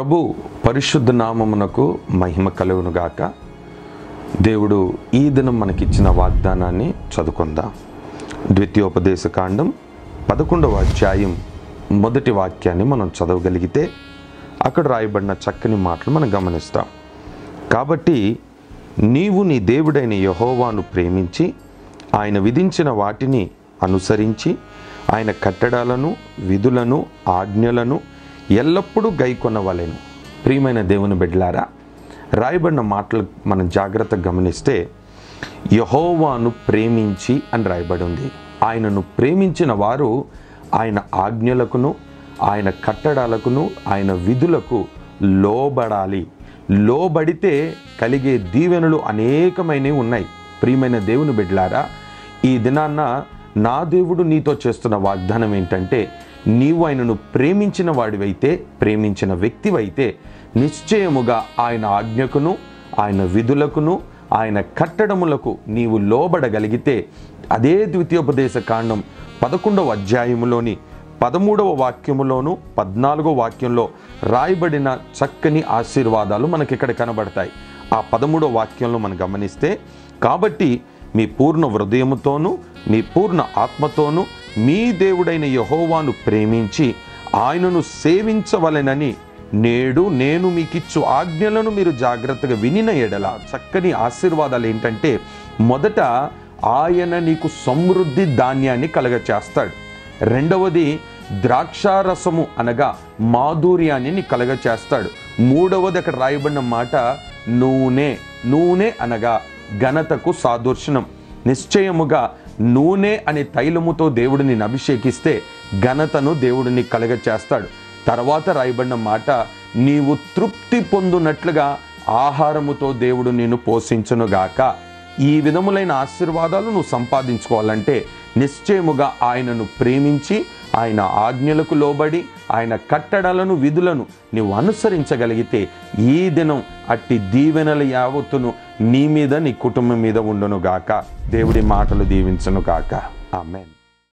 ప్రభు పరిశుద్ధ నామమునకు మహిమ కలుగునుగాక దేవుడు ఈ దినం మనకిచ్చిన వాగ్దానాన్ని చదువుకుందాం ద్వితీయోపదేశ కాండం పదకొండవ అధ్యాయం మొదటి వాక్యాన్ని మనం చదవగలిగితే అక్కడ రాయబడిన చక్కని మాటలు మనం గమనిస్తాం కాబట్టి నీవు నీ దేవుడైన యహోవాను ప్రేమించి ఆయన విధించిన వాటిని అనుసరించి ఆయన కట్టడాలను విధులను ఆజ్ఞలను ఎల్లప్పుడూ గైకొనవలెను ప్రియమైన దేవుని బిడ్డలారా రాయబడిన మాటలు మనం జాగ్రత్తగా గమనిస్తే యహోవాను ప్రేమించి అని రాయబడి ఉంది ఆయనను ప్రేమించిన వారు ఆయన ఆజ్ఞలకును ఆయన కట్టడాలకును ఆయన విధులకు లోబడాలి లోబడితే కలిగే దీవెనలు అనేకమైనవి ఉన్నాయి ప్రియమైన దేవుని బిడ్డలారా ఈ దినాన్న నా దేవుడు నీతో చేస్తున్న వాగ్దానం ఏంటంటే నీవు ఆయనను ప్రేమించిన వాడివైతే ప్రేమించిన వ్యక్తివైతే నిశ్చయముగా ఆయన ఆజ్ఞకును ఆయన విధులకును ఆయన కట్టడములకు నీవు లోబడగలిగితే అదే ద్వితీయోపదేశ కాండం పదకొండవ అధ్యాయములోని పదమూడవ వాక్యములోను పద్నాలుగో వాక్యంలో రాయబడిన చక్కని ఆశీర్వాదాలు మనకి ఇక్కడ కనబడతాయి ఆ పదమూడవ వాక్యంలో మనం గమనిస్తే కాబట్టి మీ పూర్ణ హృదయముతోనూ మీ పూర్ణ ఆత్మతోనూ మీ దేవుడైన యహోవాను ప్రేమించి ఆయనను సేవించవలెనని నేడు నేను మీకిచ్చు ఆజ్ఞలను మీరు జాగ్రత్తగా వినిన ఎడల చక్కని ఆశీర్వాదాలు ఏంటంటే మొదట ఆయన నీకు సమృద్ధి ధాన్యాన్ని కలగ చేస్తాడు రెండవది ద్రాక్షారసము అనగా మాధుర్యాన్ని నీ కలగ చేస్తాడు మూడవది అక్కడ రాయబడిన మాట నూనె నూనె అనగా ఘనతకు సాదృశ్యనం నిశ్చయముగా నూనె అనే తైలముతో దేవుడు నిన్ను అభిషేకిస్తే ఘనతను దేవుడిని కలగ చేస్తాడు తర్వాత రాయబడిన మాట నీవు తృప్తి పొందునట్లుగా ఆహారముతో దేవుడు నిన్ను పోషించునుగాక ఈ విధములైన ఆశీర్వాదాలు నువ్వు సంపాదించుకోవాలంటే నిశ్చయముగా ఆయనను ప్రేమించి ఆయన ఆజ్ఞలకు లోబడి ఆయన కట్టడాలను విధులను నీవు అనుసరించగలిగితే ఈ దినం అట్టి దీవెనల యావత్తును నీ మీద నీ కుటుంబం మీద ఉండును గాక దేవుడి మాటలు దీవించును గాక ఆమెన్